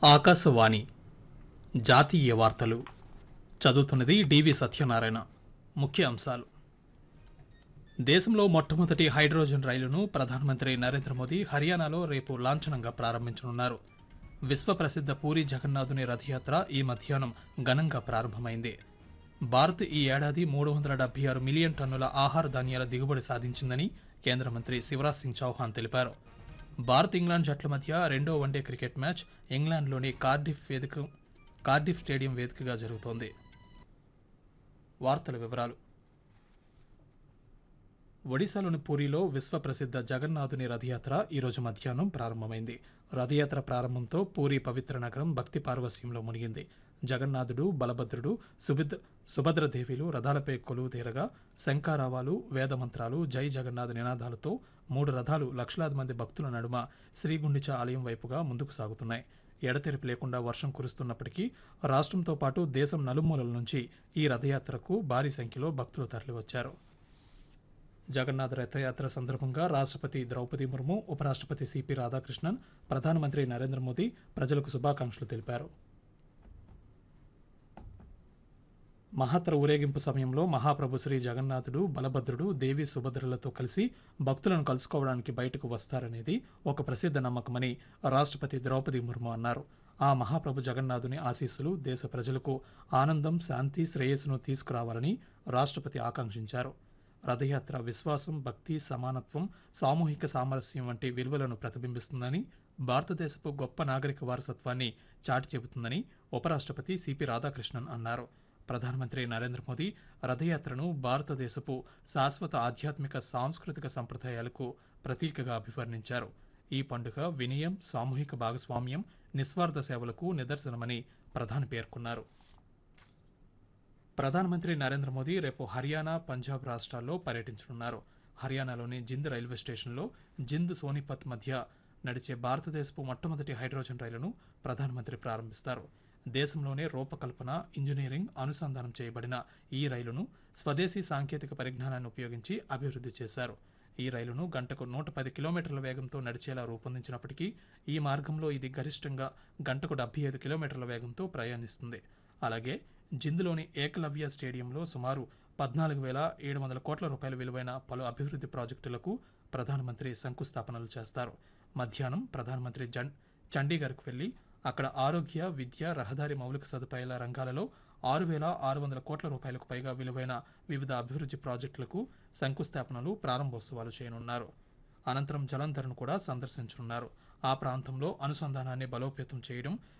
ఆకాశవాణి జాతీయ వార్తలు చదువుతున్నది డివి సత్యనారాయణ ముఖ్య అంశాలు దేశంలో మొట్టమొదటి హైడ్రోజన్ రైలును ప్రధానమంత్రి నరేంద్ర మోదీ హర్యానాలో రేపు లాంఛనంగా ప్రారంభించనున్నారు విశ్వ ప్రసిద్ధ పూరి జగన్నాథుని రథయాత్ర ఈ మధ్యాహ్నం ఘనంగా ప్రారంభమైంది భారత్ ఈ ఏడాది మూడు వందల డెబ్బై ఆరు మిలియన్ టన్నుల ఆహార ధాన్యాల దిగుబడి సాధించిందని కేంద్ర మంత్రి శివరాజ్ సింగ్ చౌహాన్ తెలిపారు భారత్ ఇంగ్లాండ్ జట్ల మధ్య రెండో వన్డే క్రికెట్ మ్యాచ్ ఇంగ్లాండ్లోని కార్డిఫ్ వేదిక కార్డిఫ్ స్టేడియం వేదికగా జరుగుతోంది వార్తల వివరాలు ఒడిశాలోని పూరిలో విశ్వ ప్రసిద్ధ జగన్నాథుని రథయాత్ర ఈరోజు మధ్యాహ్నం ప్రారంభమైంది రథయాత్ర ప్రారంభంతో పూరి పవిత్ర నగరం భక్తి పార్వస్యంలో మునిగింది జగన్నాథుడు బలభద్రుడు సుభిద్ సుభద్రదేవిలు రథాలపై కొలువు తీరగా శంఖారావాలు వేదమంత్రాలు జై జగన్నాథ్ నినాదాలతో మూడు రథాలు లక్షలాది మంది భక్తుల నడుమ శ్రీగుండిచ ఆలయం వైపుగా ముందుకు సాగుతున్నాయి ఎడతెరిపి లేకుండా వర్షం కురుస్తున్నప్పటికీ రాష్ట్రంతో పాటు దేశం నలుమూలల నుంచి ఈ రథయాత్రకు భారీ సంఖ్యలో భక్తులు తరలివచ్చారు జగన్నాథ్ రథయాత్ర సందర్భంగా రాష్ట్రపతి ద్రౌపది ముర్ము ఉపరాష్ట్రపతి సిపి రాధాకృష్ణన్ ప్రధానమంత్రి నరేంద్ర మోదీ ప్రజలకు శుభాకాంక్షలు తెలిపారు మహాత్ర ఊరేగింపు సమయంలో మహాప్రభు శ్రీ జగన్నాథుడు బలభద్రుడు దేవి సుభద్రలతో కలిసి భక్తులను కలుసుకోవడానికి బయటకు వస్తారనేది ఒక ప్రసిద్ధ నమ్మకమని రాష్ట్రపతి ద్రౌపది ముర్ము అన్నారు ఆ మహాప్రభు జగన్నాథుని ఆశీస్సులు దేశ ప్రజలకు ఆనందం శాంతి శ్రేయస్సును తీసుకురావాలని రాష్ట్రపతి ఆకాంక్షించారు రథయాత్ర విశ్వాసం భక్తి సమానత్వం సామూహిక సామరస్యం వంటి విలువలను ప్రతిబింబిస్తుందని భారతదేశపు గొప్ప నాగరిక వారసత్వాన్ని చాటి చెబుతుందని ఉపరాష్ట్రపతి సిపి రాధాకృష్ణన్ అన్నారు ప్రధానమంత్రి నరేంద్ర మోదీ రథయాత్రను భారతదేశపు శాశ్వత ఆధ్యాత్మిక సాంస్కృతిక సంప్రదాయాలకు ప్రతీకగా అభివర్ణించారు ఈ పండుగ వినయం సామూహిక భాగస్వామ్యం నిస్వార్థ సేవలకు నిదర్శనమని ప్రధాని పేర్కొన్నారు ప్రధానమంత్రి నరేంద్ర మోదీ రేపు హర్యానా పంజాబ్ రాష్ట్రాల్లో పర్యటించనున్నారు హర్యానాలోని జింద్ రైల్వే స్టేషన్లో జింద్ సోనిపత్ మధ్య నడిచే భారతదేశపు మొట్టమొదటి హైడ్రోజన్ రైలును ప్రధానమంత్రి ప్రారంభిస్తారు దేశంలోనే రూపకల్పన ఇంజనీరింగ్ అనుసంధానం చేయబడిన ఈ రైలును స్వదేశీ సాంకేతిక పరిజ్ఞానాన్ని ఉపయోగించి అభివృద్ధి చేశారు ఈ రైలును గంటకు నూట పది కిలోమీటర్ల వేగంతో నడిచేలా రూపొందించినప్పటికీ ఈ మార్గంలో ఇది గరిష్టంగా గంటకు డెబ్బై ఐదు కిలోమీటర్ల వేగంతో ప్రయాణిస్తుంది అలాగే జింద్లోని ఏకలవ్య స్టేడియంలో సుమారు పద్నాలుగు వేల ఏడు వందల కోట్ల రూపాయల విలువైన పలు అభివృద్ధి ప్రాజెక్టులకు ప్రధానమంత్రి శంకుస్థాపనలు చేస్తారు మధ్యాహ్నం ప్రధానమంత్రి జన్ చండీగఢ్కు వెళ్లి అక్కడ ఆరోగ్య విద్య రహదారి మౌలిక సదుపాయాల రంగాలలో ఆరు వేల ఆరు వందల కోట్ల రూపాయలకు పైగా విలువైన వివిధ అభివృద్ధి ప్రాజెక్టులకు శంకుస్థాపనలు ప్రారంభోత్సవాలు చేయనున్నారు అనంతరం జలంధర్ను కూడా సందర్శించనున్నారు ఆ ప్రాంతంలో అనుసంధానాన్ని బలోపేతం చేయడం